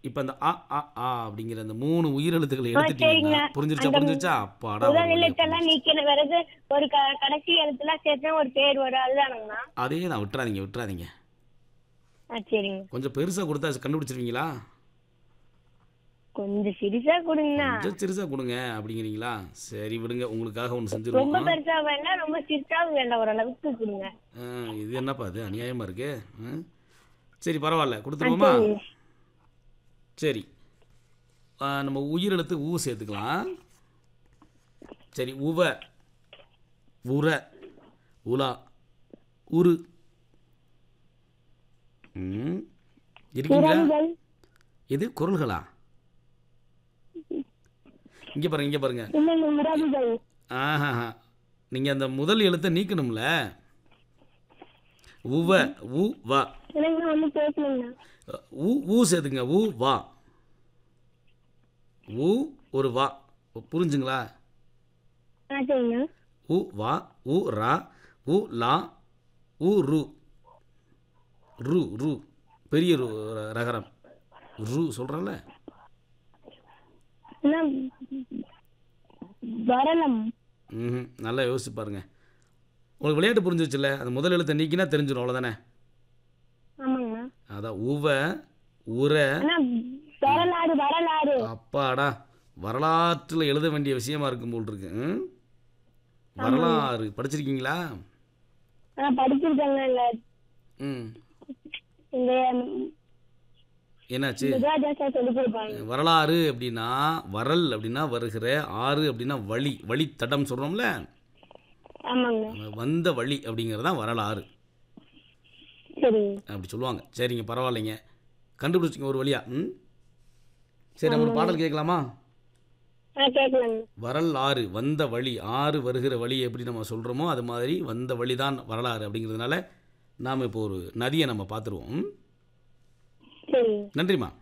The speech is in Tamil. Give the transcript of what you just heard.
இப்போ அந்த அ அ ஆ அப்படிங்கிற அந்த மூணு உயிரெழுத்துக்களை எடுத்துட்டீங்கன்னா சரிங்க. புரிஞ்சிருச்சா அந்த புரிஞ்சிருச்சா அப்பாடா ஒரு முதல் வழியா எழுத்தெல்லாம் நீக்கின பிறகு ஒரு க- கடைசி எழுத்துலாம் சேர்த்தா ஒரு பேர் வரும் அதுதானுங்கண்ணா அதே தான் விட்டுறாதீங்க விட்டுறாதீங்க ஆ சரிங்க கொஞ்சம் பெருசாக கொடுத்தா கண்டுபிடிச்சிருவீங்களா கொஞ்சம் சிரிசா கொடுங்கண்ணா கொஞ்சம் சிறுசாக கொடுங்க அப்படிங்கிறீங்களா சரி விடுங்க உங்களுக்காக ஒன்று ரொம்ப செஞ்சுருவோம் பெருசா வேண்டாம் ரொம்ப சிரிசாவும் வேண்டாம் ஓரளவுக்கு கொடுங்க ஆ, இது என்னப்பா அது அநியாயமாக இருக்கு ஆ? சரி பரவாயில்ல கொடுத்துருவோமா சரி ஆ, நம்ம உயிரெழுத்து ஊ சேர்த்துக்கலாம் சரி உவ உர உலா உரு ம் இருக்கீங்களா குரல்கள் இது குரல்களா இங்கே பாருங்க இங்கே பாருங்க இல்லைங்க உறவுகள் ஆஹா நீங்கள் அந்த முதல் எழுத்தை நீக்கணும்ல உவ உ வ எனக்கு ஒண்ணு பேசணுங்கண்ணா ஊ ஊ சேர்த்துங்க ஊ வா ஊ ஒரு வா புரிஞ்சுங்களா ஆ சரிங்கண்ணா உ வா உ ரா உ லா உ ரு ரு ரு பெரிய ரு ர- ரகரம் ரு சொல்கிறேன்ல அண்ணா, வரலம் ம் நல்லா யோசிச்சு பாருங்க உங்களுக்கு விளையாட்டு புரிஞ்சிச்சுல்ல அந்த முதல் எழுத்தை நீக்கினா தெரிஞ்சிடும் அவ்வளோதானே ஆமாங்கண்ணா அதான் உவ உர அண்ணா வரலாறு வரலாறு அப்பாடா வரலாற்றில் எழுத வேண்டிய விஷயமா இருக்கும் போல் இருக்கு ம்? வரலாறு படிச்சிருக்கீங்களா ஆ படிச்சிருக்கேங்க இல்ல ம் இந்த என்னாச்சு விஜயாதாசா சொல்லி கொடுப்பாங்க வரலாறு அப்படின்னா வரல் அப்படின்னா வருகிற ஆறு அப்படின்னா வழி வழித்தடம் சொல்கிறோம்ல ஆமாங்க வந்த வழி அப்படிங்கிறது தான் வரலாறு சரிங்க அப்படி சொல்லுவாங்க சரிங்க பரவாயில்லைங்க கண்டுபிடிச்சிங்க ஒரு வழியா ம் சரி நம்ம ஒரு பாடல் கேட்கலாமா ஆ கேட்கலாங்க வரல் ஆறு வந்த வழி ஆறு வருகிற வழி எப்படி நம்ம சொல்கிறோமோ அது மாதிரி வந்த வழி தான் வரலாறு அப்படிங்கிறதுனால நாம் இப்போ ஒரு நதியை நம்ம பார்த்துருவோம் ம்? சரிங்க நன்றிம்மா